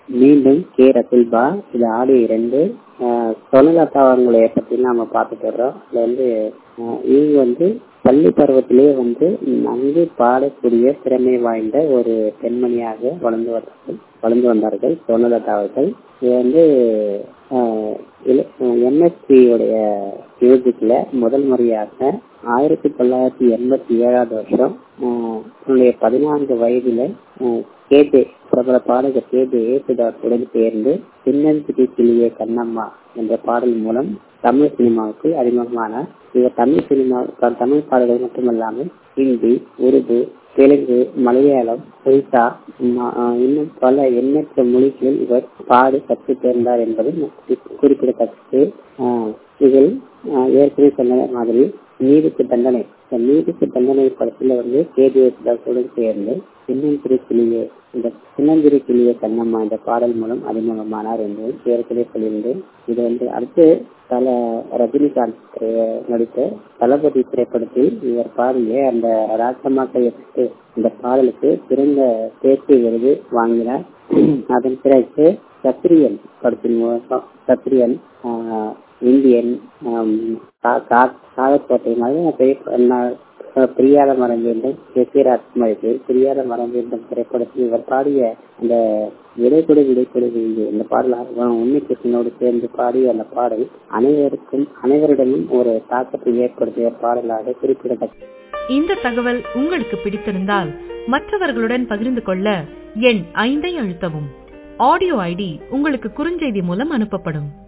மீண்டும் கே ரசுல்பா இது ஆடியோ இரண்டு சொனலதா அவங்களைய பத்தி நாம பார்த்துட்டு வர்றோம் அதுல வந்து ஆஹ் இவங்க வந்து பள்ளி பருவத்திலேயே வந்து நன்கு பாடக்கூடிய திறமை வாய்ந்த ஒரு பெண்மணியாக வளர்ந்து வந்தார்கள் வளர்ந்து வந்தார்கள் சோனலதா அவர்கள் இது வந்து எம்எஸ்சி உடைய மியூசிக்ல முதல் முறையாக ஆயிரத்தி தொள்ளாயிரத்தி எண்பத்தி ஏழாவது வருஷம் தன்னுடைய பதினான்கு வயதுல கேஜே பிரபல பாடகர் கேஜே ஏசுதாசுடன் சேர்ந்து சின்னஞ்சிரி கிளியே கண்ணம்மா என்ற பாடல் மூலம் தமிழ் சினிமாவுக்கு அறிமுகமான இவர் தமிழ் சினிமா தமிழ் பாடல்கள் மட்டுமல்லாமல் ஹிந்தி உருது தெலுங்கு மலையாளம் ஒரிசா இன்னும் பல எண்ணற்ற மொழிகளில் இவர் பாடி கற்று தேர்ந்தார் என்பது குறிப்பிடத்தக்கது இதில் ஏற்கனவே சொன்ன மாதிரி நீதிக்கு தண்டனை நீதிக்கு தண்டனை படத்துல வந்து கேஜிஎஸ்டன் சேர்ந்து சின்னஞ்சிறு கிளியே இந்த சின்னஞ்சிறு கிளியே கண்ணம்மா இந்த பாடல் மூலம் அறிமுகமானார் என்று ஏற்கனவே சொல்லியிருந்தேன் இது வந்து அடுத்து பல ரஜினிகாந்த் நடித்த தளபதி திரைப்படத்தில் இவர் பாடிய அந்த ராஜமாக்கள் எட்டு இந்த பாடலுக்கு சிறந்த தேசிய விருது வாங்கினார் அதன் பிறகு சத்திரியன் படத்தின் மூலம் சத்திரியன் இந்தியன் காகக்கோட்டை மாதிரி பிரியாத மரம் வேண்டும் எஸ் ஏ ராஜ்குமாருக்கு பிரியாத மரம் வேண்டும் திரைப்படத்தில் இவர் பாடிய அந்த விடைகொடு விடைகொடு இந்த பாடல் உண்மை கிருஷ்ணனோடு சேர்ந்து பாடிய அந்த பாடல் அனைவருக்கும் அனைவரிடமும் ஒரு தாக்கத்தை ஏற்படுத்திய பாடலாக குறிப்பிடத்தக்க இந்த தகவல் உங்களுக்கு பிடித்திருந்தால் மற்றவர்களுடன் பகிர்ந்து கொள்ள எண் ஐந்தை அழுத்தவும் ஆடியோ ஐடி உங்களுக்கு குறுஞ்செய்தி மூலம் அனுப்பப்படும்